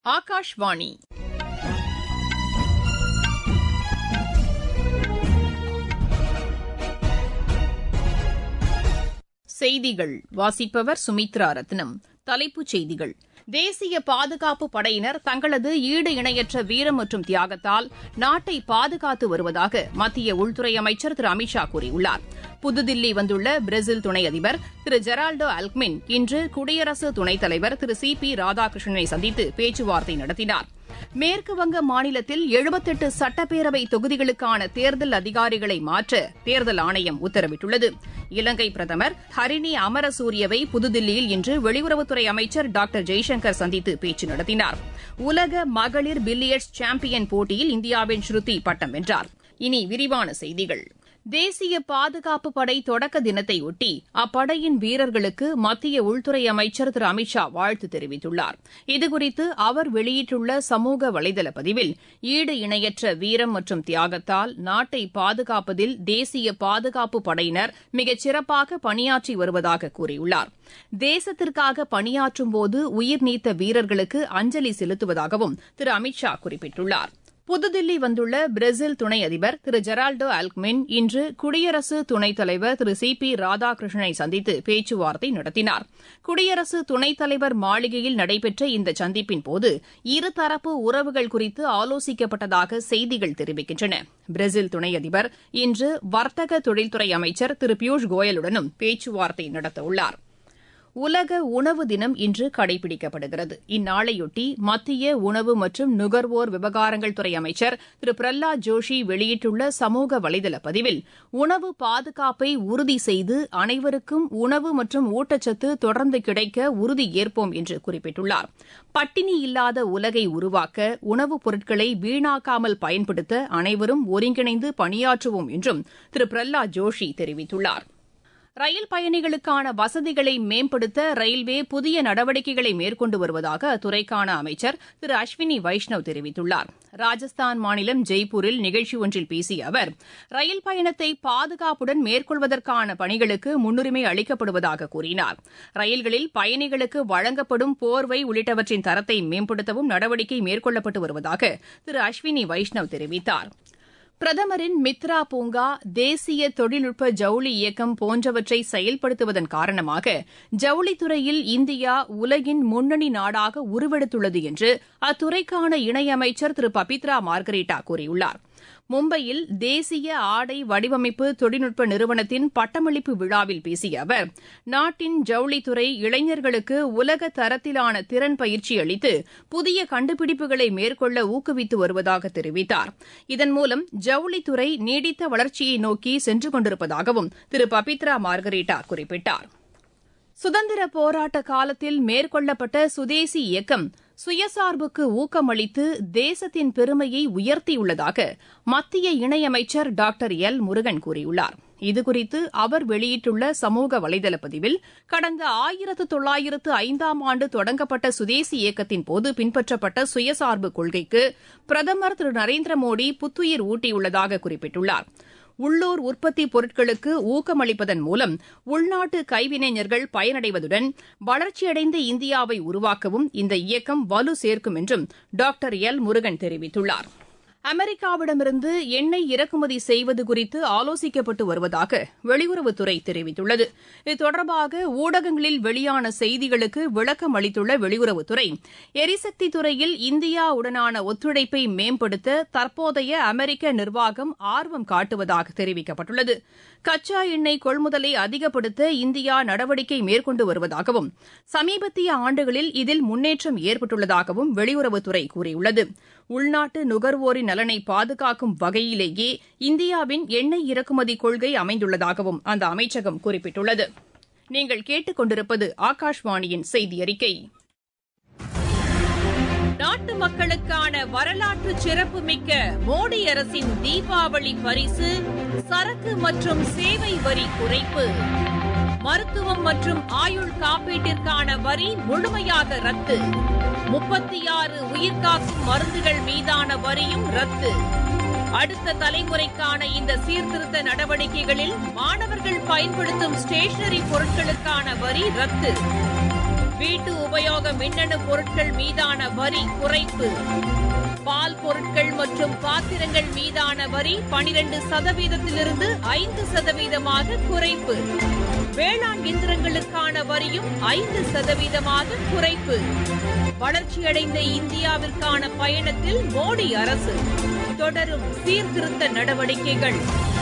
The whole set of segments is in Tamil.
ஆகாஷ்வாணி செய்திகள் வாசிப்பவர் சுமித்ரா ரத்னம் தலைப்புச் செய்திகள் தேசிய பாதுகாப்பு படையினர் தங்களது ஈடு இணையற்ற வீரம் மற்றும் தியாகத்தால் நாட்டை பாதுகாத்து வருவதாக மத்திய உள்துறை அமைச்சர் திரு அமித் ஷா கூறியுள்ளார் புதுதில்லி வந்துள்ள பிரேசில் துணை அதிபர் திரு ஜெரால்டோ அல்க்மின் இன்று குடியரசு துணைத் தலைவர் திரு சி பி ராதாகிருஷ்ணனை சந்தித்து பேச்சுவார்த்தை நடத்தினார் மேற்குவங்க மாநிலத்தில் எழுபத்தெட்டு சட்டப்பேரவை தொகுதிகளுக்கான தேர்தல் அதிகாரிகளை மாற்ற தேர்தல் ஆணையம் உத்தரவிட்டுள்ளது இலங்கை பிரதமர் ஹரிணி அமரசூரியவை புதுதில்லியில் இன்று வெளியுறவுத்துறை அமைச்சர் டாக்டர் ஜெய்சங்கர் சந்தித்து பேச்சு நடத்தினார் உலக மகளிர் பில்லியர்ட்ஸ் சாம்பியன் போட்டியில் இந்தியாவின் ஸ்ருதி பட்டம் வென்றார் இனி விரிவான செய்திகள் தேசிய பாதுகாப்பு படை தொடக்க தினத்தையொட்டி அப்படையின் வீரர்களுக்கு மத்திய உள்துறை அமைச்சர் திரு அமித் ஷா வாழ்த்து தெரிவித்துள்ளார் இதுகுறித்து அவர் வெளியிட்டுள்ள சமூக வலைதள பதிவில் ஈடு இணையற்ற வீரம் மற்றும் தியாகத்தால் நாட்டை பாதுகாப்பதில் தேசிய பாதுகாப்பு படையினர் மிகச் சிறப்பாக பணியாற்றி வருவதாக கூறியுள்ளார் தேசத்திற்காக பணியாற்றும்போது உயிர் நீத்த வீரர்களுக்கு அஞ்சலி செலுத்துவதாகவும் திரு அமித் ஷா குறிப்பிட்டுள்ளார் புதுதில்லி வந்துள்ள பிரேசில் துணை அதிபர் திரு ஜெரால்டோ அல்க்மின் இன்று குடியரசு துணைத் தலைவர் திரு சி பி ராதாகிருஷ்ணனை சந்தித்து பேச்சுவார்த்தை நடத்தினார் குடியரசு துணைத் தலைவர் மாளிகையில் நடைபெற்ற இந்த சந்திப்பின்போது இருதரப்பு உறவுகள் குறித்து ஆலோசிக்கப்பட்டதாக செய்திகள் தெரிவிக்கின்றன பிரேசில் துணை அதிபர் இன்று வர்த்தக தொழில்துறை அமைச்சர் திரு பியூஷ் கோயலுடனும் பேச்சுவார்த்தை நடத்தவுள்ளாா் உலக உணவு தினம் இன்று கடைபிடிக்கப்படுகிறது இந்நாளையொட்டி மத்திய உணவு மற்றும் நுகர்வோர் விவகாரங்கள் துறை அமைச்சர் திரு பிரஹ்லாத் ஜோஷி வெளியிட்டுள்ள சமூக வலைதள பதிவில் உணவு பாதுகாப்பை உறுதி செய்து அனைவருக்கும் உணவு மற்றும் ஊட்டச்சத்து தொடர்ந்து கிடைக்க உறுதி ஏற்போம் என்று குறிப்பிட்டுள்ளார் பட்டினி இல்லாத உலகை உருவாக்க உணவுப் பொருட்களை வீணாக்காமல் பயன்படுத்த அனைவரும் ஒருங்கிணைந்து பணியாற்றுவோம் என்றும் திரு பிரஹ்லாத் ஜோஷி தெரிவித்துள்ளாா் ரயில் பயணிகளுக்கான வசதிகளை மேம்படுத்த ரயில்வே புதிய நடவடிக்கைகளை மேற்கொண்டு வருவதாக அத்துறைக்கான அமைச்சர் திரு அஸ்வினி வைஷ்ணவ் தெரிவித்துள்ளார் ராஜஸ்தான் மாநிலம் ஜெய்ப்பூரில் நிகழ்ச்சி ஒன்றில் பேசிய அவர் ரயில் பயணத்தை பாதுகாப்புடன் மேற்கொள்வதற்கான பணிகளுக்கு முன்னுரிமை அளிக்கப்படுவதாக கூறினார் ரயில்களில் பயணிகளுக்கு வழங்கப்படும் போர்வை உள்ளிட்டவற்றின் தரத்தை மேம்படுத்தவும் நடவடிக்கை மேற்கொள்ளப்பட்டு வருவதாக திரு அஸ்வினி வைஷ்ணவ் தெரிவித்தாா் பிரதமரின் மித்ரா பூங்கா தேசிய தொழில்நுட்ப ஜவுளி இயக்கம் போன்றவற்றை செயல்படுத்துவதன் காரணமாக ஜவுளித்துறையில் இந்தியா உலகின் முன்னணி நாடாக உருவெடுத்துள்ளது என்று அத்துறைக்கான இணையமைச்சர் திரு பபித்ரா மார்கரேட்டா கூறியுள்ளார் மும்பையில் தேசிய ஆடை வடிவமைப்பு தொழில்நுட்ப நிறுவனத்தின் பட்டமளிப்பு விழாவில் பேசிய அவர் நாட்டின் ஜவுளித்துறை இளைஞர்களுக்கு உலக தரத்திலான திறன் பயிற்சி அளித்து புதிய கண்டுபிடிப்புகளை மேற்கொள்ள ஊக்குவித்து வருவதாக தெரிவித்தார் இதன் மூலம் ஜவுளித்துறை நீடித்த வளர்ச்சியை நோக்கி சென்று கொண்டிருப்பதாகவும் திரு பபித்ரா மார்கரேட்டா குறிப்பிட்டார் சுதந்திர போராட்ட காலத்தில் மேற்கொள்ளப்பட்ட சுதேசி இயக்கம் சுயசார்புக்கு ஊக்கமளித்து தேசத்தின் பெருமையை உயர்த்தியுள்ளதாக மத்திய இணையமைச்சர் டாக்டர் எல் முருகன் கூறியுள்ளார் இதுகுறித்து அவர் வெளியிட்டுள்ள சமூக வலைதள பதிவில் கடந்த ஆயிரத்து தொள்ளாயிரத்து ஐந்தாம் ஆண்டு தொடங்கப்பட்ட சுதேசி இயக்கத்தின் போது பின்பற்றப்பட்ட சுயசார்பு கொள்கைக்கு பிரதமர் திரு நரேந்திர மோடி புத்துயிர் ஊட்டியுள்ளதாக குறிப்பிட்டுள்ளார் உள்ளூர் உற்பத்தி பொருட்களுக்கு ஊக்கமளிப்பதன் மூலம் உள்நாட்டு கைவினைஞர்கள் பயனடைவதுடன் வளர்ச்சியடைந்த இந்தியாவை உருவாக்கவும் இந்த இயக்கம் வலு சேர்க்கும் என்றும் டாக்டர் எல் முருகன் தெரிவித்துள்ளார் அமெரிக்காவிடமிருந்து எண்ணெய் இறக்குமதி செய்வது குறித்து ஆலோசிக்கப்பட்டு வருவதாக வெளியுறவுத்துறை தெரிவித்துள்ளது இது தொடர்பாக ஊடகங்களில் வெளியான செய்திகளுக்கு விளக்கம் அளித்துள்ள வெளியுறவுத்துறை எரிசக்தி துறையில் இந்தியாவுடனான ஒத்துழைப்பை மேம்படுத்த தற்போதைய அமெரிக்க நிர்வாகம் ஆர்வம் காட்டுவதாக தெரிவிக்கப்பட்டுள்ளது கச்சா எண்ணெய் கொள்முதலை அதிகப்படுத்த இந்தியா நடவடிக்கை மேற்கொண்டு வருவதாகவும் சமீபத்திய ஆண்டுகளில் இதில் முன்னேற்றம் ஏற்பட்டுள்ளதாகவும் வெளியுறவுத்துறை கூறியுள்ளது உள்நாட்டு நுகர்வோரின் நலனை பாதுகாக்கும் வகையிலேயே இந்தியாவின் எண்ணெய் இறக்குமதி கொள்கை அமைந்துள்ளதாகவும் அந்த அமைச்சகம் குறிப்பிட்டுள்ளது நீங்கள் கேட்டுக் கொண்டிருப்பது ஆகாஷ்வாணியின் செய்தி அறிக்கை நாட்டு மக்களுக்கான வரலாற்று சிறப்புமிக்க மோடி அரசின் தீபாவளி பரிசு சரக்கு மற்றும் சேவை வரி குறைப்பு மருத்துவம் மற்றும் ஆயுள் காப்பீட்டிற்கான வரி முழுமையாக ரத்து முப்பத்தி ஆறு உயிர்காக்கும் மருந்துகள் மீதான வரியும் ரத்து அடுத்த தலைமுறைக்கான இந்த சீர்திருத்த நடவடிக்கைகளில் மாணவர்கள் பயன்படுத்தும் ஸ்டேஷனரி பொருட்களுக்கான வரி ரத்து வீட்டு உபயோக மின்னணு பொருட்கள் மீதான வரி குறைப்பு பால் பொருட்கள் மற்றும் பாத்திரங்கள் மீதான வரி பனிரெண்டு சதவீதத்திலிருந்து ஐந்து சதவீதமாக குறைப்பு வேளாண் இயந்திரங்களுக்கான வரியும் ஐந்து சதவீதமாக குறைப்பு வளர்ச்சியடைந்த இந்தியாவிற்கான பயணத்தில் மோடி அரசு தொடரும் சீர்திருத்த நடவடிக்கைகள்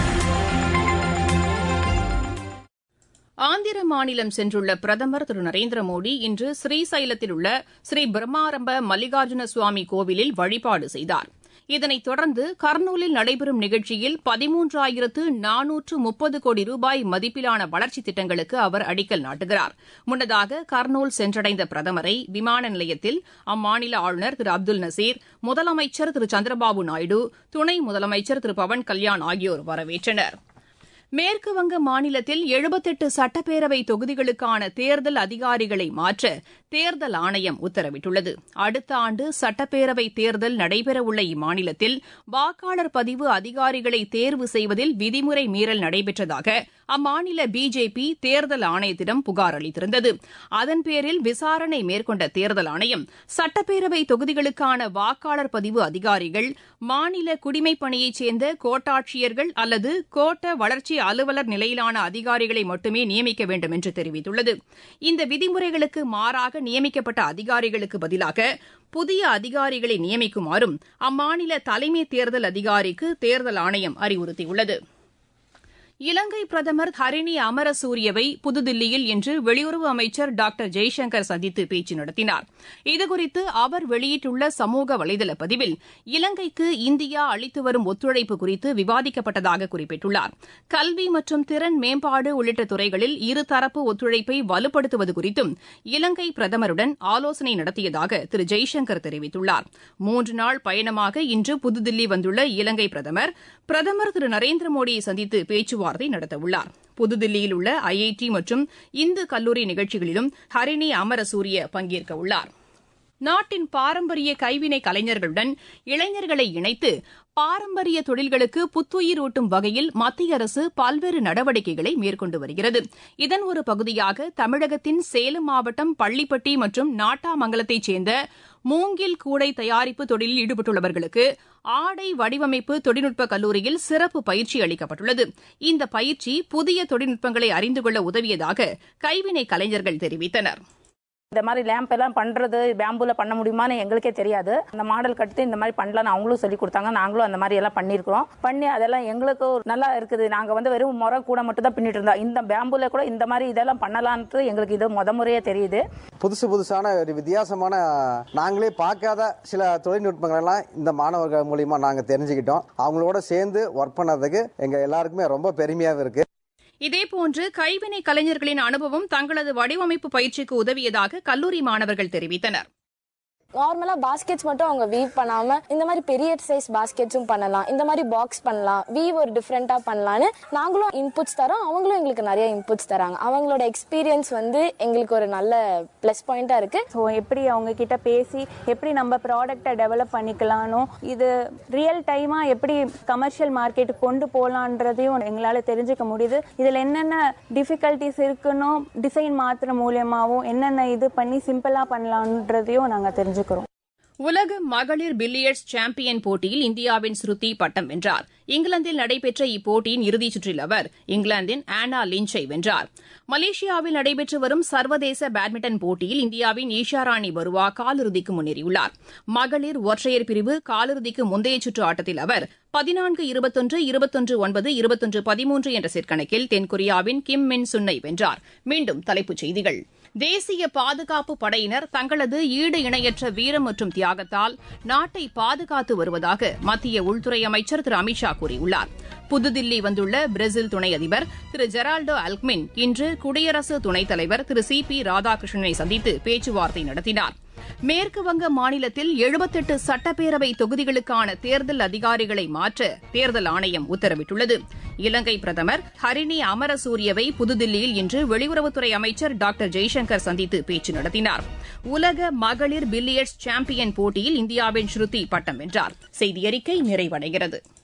ஆந்திர மாநிலம் சென்றுள்ள பிரதமர் திரு நரேந்திர மோடி இன்று ஸ்ரீசைலத்தில் உள்ள ஸ்ரீ பிரம்மாரம்ப மல்லிகார்ஜுன சுவாமி கோவிலில் வழிபாடு செய்தார் இதனைத் தொடர்ந்து கர்னூலில் நடைபெறும் நிகழ்ச்சியில் பதிமூன்றாயிரத்து நானூற்று முப்பது கோடி ரூபாய் மதிப்பிலான வளர்ச்சித் திட்டங்களுக்கு அவர் அடிக்கல் நாட்டுகிறார் முன்னதாக கர்னூல் சென்றடைந்த பிரதமரை விமான நிலையத்தில் அம்மாநில ஆளுநர் திரு அப்துல் நசீர் முதலமைச்சர் திரு சந்திரபாபு நாயுடு துணை முதலமைச்சர் திரு பவன் கல்யாண் ஆகியோர் வரவேற்றனா் மேற்குவங்க மாநிலத்தில் எழுபத்தெட்டு சட்டப்பேரவை தொகுதிகளுக்கான தேர்தல் அதிகாரிகளை மாற்ற தேர்தல் ஆணையம் உத்தரவிட்டுள்ளது அடுத்த ஆண்டு சட்டப்பேரவை தேர்தல் நடைபெறவுள்ள இம்மாநிலத்தில் வாக்காளர் பதிவு அதிகாரிகளை தேர்வு செய்வதில் விதிமுறை மீறல் நடைபெற்றதாக அம்மாநில பிஜேபி தேர்தல் ஆணையத்திடம் புகார் அளித்திருந்தது அதன் பேரில் விசாரணை மேற்கொண்ட தேர்தல் ஆணையம் சட்டப்பேரவை தொகுதிகளுக்கான வாக்காளர் பதிவு அதிகாரிகள் மாநில குடிமைப்பணியைச் சேர்ந்த கோட்டாட்சியர்கள் அல்லது கோட்ட வளர்ச்சி அலுவலர் நிலையிலான அதிகாரிகளை மட்டுமே நியமிக்க வேண்டும் என்று தெரிவித்துள்ளது இந்த விதிமுறைகளுக்கு மாறாக நியமிக்கப்பட்ட அதிகாரிகளுக்கு பதிலாக புதிய அதிகாரிகளை நியமிக்குமாறும் அம்மாநில தலைமை தேர்தல் அதிகாரிக்கு தேர்தல் ஆணையம் அறிவுறுத்தியுள்ளது இலங்கை பிரதமர் ஹரிணி அமரசூரியவை புதுதில்லியில் இன்று வெளியுறவு அமைச்சர் டாக்டர் ஜெய்சங்கர் சந்தித்து பேச்சு நடத்தினார் இதுகுறித்து அவர் வெளியிட்டுள்ள சமூக வலைதள பதிவில் இலங்கைக்கு இந்தியா அளித்து வரும் ஒத்துழைப்பு குறித்து விவாதிக்கப்பட்டதாக குறிப்பிட்டுள்ளார் கல்வி மற்றும் திறன் மேம்பாடு உள்ளிட்ட துறைகளில் இருதரப்பு ஒத்துழைப்பை வலுப்படுத்துவது குறித்தும் இலங்கை பிரதமருடன் ஆலோசனை நடத்தியதாக திரு ஜெய்சங்கர் தெரிவித்துள்ளார் மூன்று நாள் பயணமாக இன்று புதுதில்லி வந்துள்ள இலங்கை பிரதமர் பிரதமர் திரு நரேந்திர மோடியை சந்தித்து பேச்சுவார்த்தை பேச்சுவார்த்தை நடத்தவுள்ளார் புதுதில்லியில் உள்ள ஐஐடி மற்றும் இந்து கல்லூரி நிகழ்ச்சிகளிலும் ஹரிணி அமரசூரிய பங்கேற்க உள்ளார் நாட்டின் பாரம்பரிய கைவினை கலைஞர்களுடன் இளைஞர்களை இணைத்து பாரம்பரிய தொழில்களுக்கு புத்துயிரூட்டும் வகையில் மத்திய அரசு பல்வேறு நடவடிக்கைகளை மேற்கொண்டு வருகிறது இதன் ஒரு பகுதியாக தமிழகத்தின் சேலம் மாவட்டம் பள்ளிப்பட்டி மற்றும் நாட்டாமங்கலத்தைச் சேர்ந்த மூங்கில் கூடை தயாரிப்பு தொழிலில் ஈடுபட்டுள்ளவர்களுக்கு ஆடை வடிவமைப்பு தொழில்நுட்ப கல்லூரியில் சிறப்பு பயிற்சி அளிக்கப்பட்டுள்ளது இந்த பயிற்சி புதிய தொழில்நுட்பங்களை அறிந்து கொள்ள உதவியதாக கைவினை கலைஞர்கள் தெரிவித்தனர் இந்த மாதிரி லேம்ப் எல்லாம் பண்றது பேம்பூல பண்ண முடியுமான்னு எங்களுக்கே தெரியாது அந்த மாடல் கட்டு இந்த மாதிரி பண்ணலாம்னு அவங்களும் சொல்லி கொடுத்தாங்க நாங்களும் அந்த மாதிரி எல்லாம் பண்ணியிருக்கிறோம் பண்ணி அதெல்லாம் எங்களுக்கு நல்லா இருக்குது நாங்க வந்து வெறும் முறை கூட மட்டும் தான் பின்னிட்டு இருந்தோம் இந்த பேம்பூல கூட இந்த மாதிரி இதெல்லாம் பண்ணலான்ட்டு எங்களுக்கு இது முத முறையே தெரியுது புதுசு புதுசான ஒரு வித்தியாசமான நாங்களே பார்க்காத சில தொழில்நுட்பங்கள் எல்லாம் இந்த மாணவர்கள் மூலியமா நாங்க தெரிஞ்சுக்கிட்டோம் அவங்களோட சேர்ந்து ஒர்க் பண்ணதுக்கு எங்க எல்லாருக்குமே ரொம்ப பெருமையாக இருக்கு இதேபோன்று கைவினை கலைஞர்களின் அனுபவம் தங்களது வடிவமைப்பு பயிற்சிக்கு உதவியதாக கல்லூரி மாணவர்கள் தெரிவித்தனர் நார்மலா பாஸ்கெட்ஸ் மட்டும் அவங்க வீவ் பண்ணாம இந்த மாதிரி பெரிய சைஸ் பாஸ்கெட்ஸும் பண்ணலாம் இந்த மாதிரி பாக்ஸ் பண்ணலாம் வீவ் ஒரு டிஃப்ரெண்டா பண்ணலாம்னு நாங்களும் இன்புட்ஸ் தரோம் அவங்களும் எங்களுக்கு நிறைய இன்புட்ஸ் தராங்க அவங்களோட எக்ஸ்பீரியன்ஸ் வந்து எங்களுக்கு ஒரு நல்ல ப்ளஸ் பாயிண்டா இருக்கு ஸோ எப்படி அவங்க கிட்ட பேசி எப்படி நம்ம ப்ராடக்டை டெவலப் பண்ணிக்கலானோ இது ரியல் டைமா எப்படி கமர்ஷியல் மார்க்கெட்டுக்கு கொண்டு போகலான்றதையும் எங்களால் தெரிஞ்சுக்க முடியுது இதில் என்னென்ன டிஃபிகல்ட்டிஸ் இருக்குன்னோ டிசைன் மாத்திர மூலியமாகவும் என்னென்ன இது பண்ணி சிம்பிளாக பண்ணலான்றதையும் நாங்கள் தெரிஞ்சுக்கிறோம் உலக மகளிர் பில்லியர்ட்ஸ் சாம்பியன் போட்டியில் இந்தியாவின் ஸ்ருதி பட்டம் வென்றார் இங்கிலாந்தில் நடைபெற்ற இப்போட்டியின் இறுதிச் சுற்றில் அவர் இங்கிலாந்தின் ஆனா லிஞ்சை வென்றார் மலேசியாவில் நடைபெற்று வரும் சர்வதேச பேட்மிண்டன் போட்டியில் இந்தியாவின் ஈஷாராணி பருவா காலிறுதிக்கு முன்னேறியுள்ளார் மகளிர் ஒற்றையர் பிரிவு காலிறுதிக்கு முந்தைய சுற்று ஆட்டத்தில் அவர் பதினான்கு இருபத்தொன்று இருபத்தொன்று ஒன்பது இருபத்தொன்று பதிமூன்று என்ற செட் கணக்கில் தென்கொரியாவின் கிம் மின் சுன்னை வென்றார் மீண்டும் தலைப்புச் செய்திகள் தேசிய பாதுகாப்பு படையினர் தங்களது ஈடு இணையற்ற வீரம் மற்றும் தியாகத்தால் நாட்டை பாதுகாத்து வருவதாக மத்திய உள்துறை அமைச்சர் திரு அமித்ஷா கூறியுள்ளார் புதுதில்லி வந்துள்ள பிரேசில் துணை அதிபர் திரு ஜெரால்டோ அல்க்மின் இன்று குடியரசு துணைத் தலைவர் திரு சி பி ராதாகிருஷ்ணனை சந்தித்து பேச்சுவார்த்தை நடத்தினார் மேற்குவங்க மாநிலத்தில் எழுபத்தெட்டு சட்டப்பேரவை தொகுதிகளுக்கான தேர்தல் அதிகாரிகளை மாற்ற தேர்தல் ஆணையம் உத்தரவிட்டுள்ளது இலங்கை பிரதமர் ஹரிணி அமரசூரியவை புதுதில்லியில் இன்று வெளியுறவுத்துறை அமைச்சர் டாக்டர் ஜெய்சங்கர் சந்தித்து பேச்சு நடத்தினார் உலக மகளிர் பில்லியர்ட்ஸ் சாம்பியன் போட்டியில் இந்தியாவின் ஸ்ருதி பட்டம் வென்றார் செய்தி அறிக்கை நிறைவடைகிறது